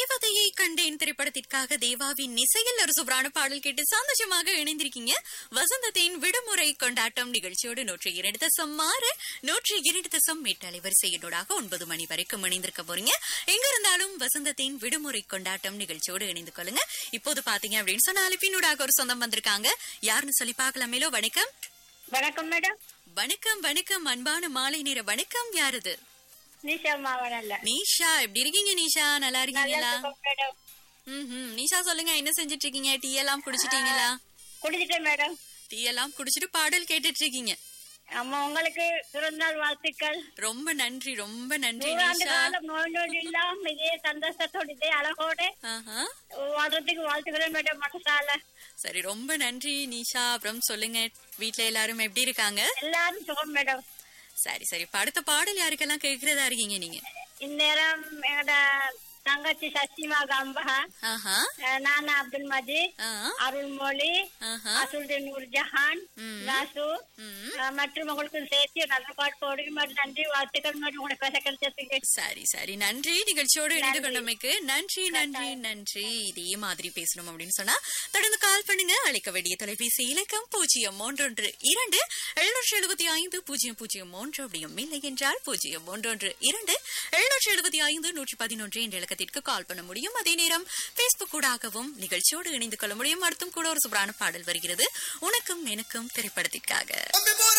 தேவதையை கண்டேன் திரைப்படத்திற்காக தேவாவின் இசையில் ஒரு சூப்பரான பாடல் கேட்டு சந்தோஷமாக இணைந்திருக்கீங்க வசந்தத்தின் விடுமுறை கொண்டாட்டம் நிகழ்ச்சியோடு நூற்றி இரண்டு தசம் ஆறு நூற்றி இரண்டு தசம் எட்டு அலைவரிசையினூடாக ஒன்பது மணி வரைக்கும் இணைந்திருக்க போறீங்க எங்க இருந்தாலும் வசந்தத்தின் விடுமுறை கொண்டாட்டம் நிகழ்ச்சியோடு இணைந்து கொள்ளுங்க இப்போது பாத்தீங்க அப்படின்னு சொன்னா அலிப்பினூடாக ஒரு சொந்தம் வந்திருக்காங்க யாருன்னு சொல்லி பார்க்கலாமேலோ வணக்கம் வணக்கம் மேடம் வணக்கம் வணக்கம் அன்பான மாலை நேர வணக்கம் யாரது நிஷா மாவனல்ல நீஷா எப்படி இருக்கீங்க நீஷா நல்லா நல்ல இருக்கீங்களா சுகம் மேடம் ம்ஹும். நிஷா சொல்லுங்க என்ன செஞ்சுட்டு இருக்கீங்க டீ எல்லாம் குடிச்சிட்டீங்களா குடிச்சிட்டேன் மேடம் டீ எல்லாம் குடிச்சிட்டு பாடல் கேட்டுட்டு இருக்கீங்க அம்மா உங்களுக்கு பிறந்தநாள் வாழ்த்துக்கள் ரொம்ப நன்றி ரொம்ப நன்றி நூறாண்டு நிஷா காலம் நோய் நொடி இல்லாம இதே சந்தோஷத்தோடு இதே அழகோட ஆஹா. வாழ்றதுக்கு வாழ்த்துக்கிறேன் மேடம் மனசால சரி ரொம்ப நன்றி நிஷா அப்புறம் சொல்லுங்க வீட்ல எல்லாரும் எப்படி இருக்காங்க எல்லாரும் சுகம் மேடம் சரி சரி இப்ப அடுத்த பாடல் யாருக்கெல்லாம் கேக்குறதா இருக்கீங்க நீங்க இந்நேரம் எங்கட தங்கச்சி சசிமா கம்பா ஆஹா நானா அப்துல் மஜீத் ஆ, அருள்மொழி ஆஹா அசுல்தீன் நூர்ஜஹான் ம். ராசு ம். அஹ், மற்றும் உங்களுக்கு சேர்த்து நல்ல பாட்டு போடுங்க மாதிரி நன்றி வாழ்த்துக்கள் மாதிரி உங்களை பேச கிடைச்சதுக்கு சரி சரி நன்றி நிகழ்ச்சியோடு இணைந்து கொண்டமைக்கு நன்றி நன்றி நன்றி இதே மாதிரி பேசணும் அப்படின்னு சொன்னா தொடர்ந்து கால் பண்ணுங்க அழைக்க வேண்டிய தொலைபேசி இலக்கம் பூஜ்ஜியம் மூன்றொன்று இரண்டு எழுநூற்றி எழுபத்தி ஐந்து பூஜ்ஜியம் பூஜ்ஜியம் மூன்று அப்படியும் இல்லை என்றால் பூஜ்ஜியம் மூன்றொன்று இரண்டு எழுநூற்றி எழுபத்தி ஐந்து நூற்றி பதினொன்று என்ற இலக்கத்திற்கு கால் பண்ண முடியும் அதே நேரம் பேஸ்புக் கூடாகவும் நிகழ்ச்சியோடு இணைந்து கொள்ள முடியும் அடுத்தும் கூட ஒரு சூப்பரான பாடல் வருகிறது உனக்கும் எனக்கும் திரைப்படத்திற்காக தம்பி போ